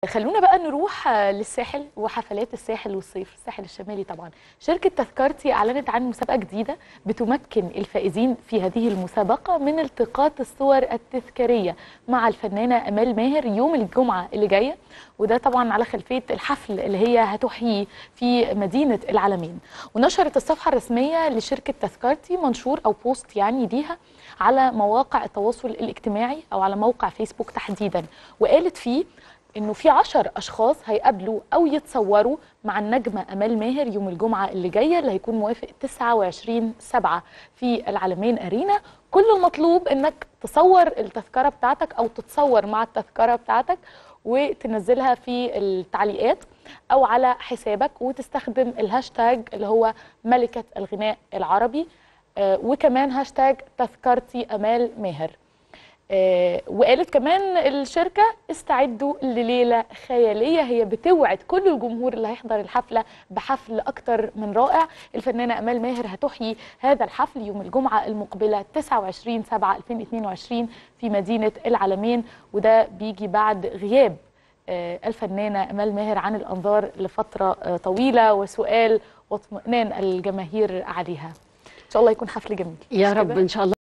خلونا بقى نروح آه، للساحل وحفلات الساحل والصيف الساحل الشمالي طبعا شركة تذكرتي أعلنت عن مسابقة جديدة بتمكن الفائزين في هذه المسابقة من التقاط الصور التذكارية مع الفنانة أمال ماهر يوم الجمعة اللي جاية وده طبعا على خلفية الحفل اللي هي هتحييه في مدينة العالمين ونشرت الصفحة الرسمية لشركة تذكرتي منشور أو بوست يعني ليها على مواقع التواصل الاجتماعي أو على موقع فيسبوك تحديدا وقالت فيه انه في عشر اشخاص هيقابلوا او يتصوروا مع النجمه امال ماهر يوم الجمعه اللي جايه اللي هيكون موافق 29 7 في العالمين ارينا كل المطلوب انك تصور التذكره بتاعتك او تتصور مع التذكره بتاعتك وتنزلها في التعليقات او على حسابك وتستخدم الهاشتاج اللي هو ملكه الغناء العربي آه، وكمان هاشتاج تذكرتي امال ماهر آه، وقالت كمان الشركة استعدوا لليلة خيالية هي بتوعد كل الجمهور اللي هيحضر الحفلة بحفل أكتر من رائع الفنانة أمال ماهر هتحيي هذا الحفل يوم الجمعة المقبلة 29 7 2022 في مدينة العالمين وده بيجي بعد غياب آه، الفنانة أمال ماهر عن الأنظار لفترة آه، طويلة وسؤال واطمئنان الجماهير عليها إن شاء الله يكون حفل جميل يا مش رب كده؟ ان شاء الله